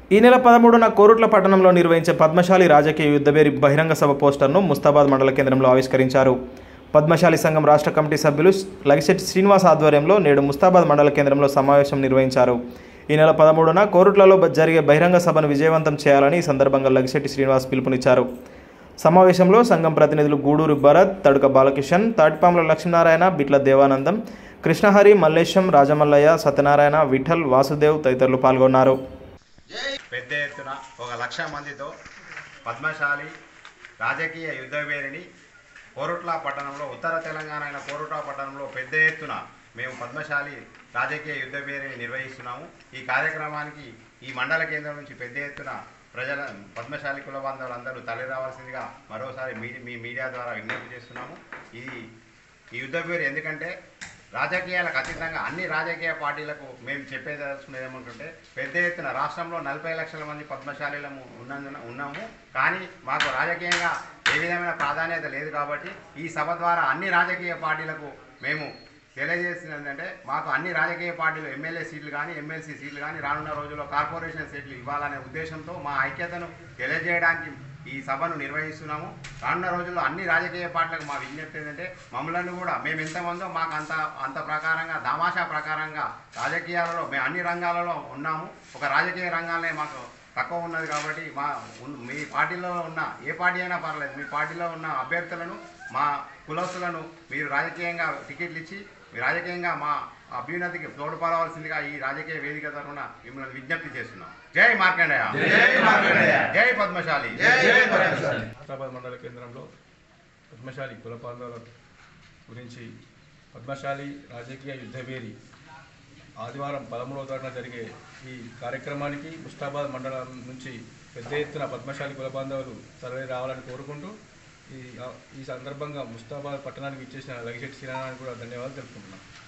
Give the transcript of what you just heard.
ఈ నెల పదమూడున కోరుట్ల పట్టణంలో నిర్వహించే పద్మశాలి రాజకీయ యుద్ధవేరి బహిరంగ సభ పోస్టర్ను ముస్తాబాద్ మండల కేంద్రంలో ఆవిష్కరించారు పద్మశాలి సంఘం రాష్ట్ర కమిటీ సభ్యులు లగిశెట్టి శ్రీనివాస్ ఆధ్వర్యంలో నేడు ముస్తాబాద్ మండల కేంద్రంలో సమావేశం నిర్వహించారు ఈ నెల పదమూడున కోరుట్లలో బ- జరిగే బహిరంగ సభను విజయవంతం చేయాలని ఈ సందర్భంగా లగిశెట్టి శ్రీనివాస్ పిలుపునిచ్చారు సమావేశంలో సంఘం ప్రతినిధులు గూడూరు భరత్ తడుక బాలకిషన్ తాటిపాముల లక్ష్మీనారాయణ బిట్ల దేవానందం కృష్ణహరి మల్లేశం రాజమల్లయ్య సత్యనారాయణ విఠల్ వాసుదేవ్ తదితరులు పాల్గొన్నారు పెద్ద ఎత్తున ఒక లక్ష మందితో పద్మశాలి రాజకీయ యుద్ధవేరిని కోరుట్ల పట్టణంలో ఉత్తర తెలంగాణ అయిన కోరుట్ల పట్టణంలో పెద్ద ఎత్తున మేము పద్మశాలి రాజకీయ యుద్ధవేరిని నిర్వహిస్తున్నాము ఈ కార్యక్రమానికి ఈ మండల కేంద్రం నుంచి పెద్ద ఎత్తున ప్రజల పద్మశాలి కుల బాంధవులందరూ తల్లి రావాల్సిందిగా మరోసారి మీ మీ మీడియా ద్వారా విజ్ఞప్తి చేస్తున్నాము ఇది ఈ యుద్ధ పేరు ఎందుకంటే రాజకీయాలకు అతీతంగా అన్ని రాజకీయ పార్టీలకు మేము చెప్పేదలుచుకునేది ఏమంటుంటే పెద్ద ఎత్తున రాష్ట్రంలో నలభై లక్షల మంది పద్మశాలీలము ఉన్నందున ఉన్నాము కానీ మాకు రాజకీయంగా ఏ విధమైన ప్రాధాన్యత లేదు కాబట్టి ఈ సభ ద్వారా అన్ని రాజకీయ పార్టీలకు మేము తెలియజేస్తున్నది ఏంటంటే మాకు అన్ని రాజకీయ పార్టీలు ఎమ్మెల్యే సీట్లు కానీ ఎమ్మెల్సీ సీట్లు కానీ రానున్న రోజుల్లో కార్పొరేషన్ సీట్లు ఇవ్వాలనే ఉద్దేశంతో మా ఐక్యతను తెలియజేయడానికి ఈ సభను నిర్వహిస్తున్నాము రానున్న రోజుల్లో అన్ని రాజకీయ పార్టీలకు మా విజ్ఞప్తి ఏంటంటే మమ్మల్ని కూడా మేము ఎంతమందో మాకు అంత అంత ప్రకారంగా దామాషా ప్రకారంగా రాజకీయాలలో మేము అన్ని రంగాలలో ఉన్నాము ఒక రాజకీయ రంగాలనే మాకు తక్కువ ఉన్నది కాబట్టి మా ఉన్- మీ పార్టీలో ఉన్న ఏ పార్టీ అయినా పర్లేదు మీ పార్టీలో ఉన్న అభ్యర్థులను మా కులస్తులను మీరు రాజకీయంగా టికెట్లు ఇచ్చి మీ రాజకీయంగా మా అభ్యున్నతికి తోడ్పడవలసిందిగా ఈ రాజకీయ వేదిక తరఫున మిమ్మల్ని విజ్ఞప్తి చేస్తున్నాం జై మార్కండేయ జై పద్మశాలి హైదరాబాద్ మండల కేంద్రంలో పద్మశాలి కుల బాంధవుల గురించి పద్మశాలి రాజకీయ యుద్ధవేరి ఆదివారం పదమూడవ తారీఖున జరిగే ఈ కార్యక్రమానికి ముస్తాబాద్ మండలం నుంచి పెద్ద ఎత్తున పద్మశాలి కుల బాంధవులు తరలి రావాలని కోరుకుంటూ ఈ ఈ సందర్భంగా ముస్తాబాద్ పట్టణానికి ఇచ్చేసిన లగిశెట్టి శ్రీనారాయణ కూడా ధన్యవాదాలు తెలుపుకుంటున్నాం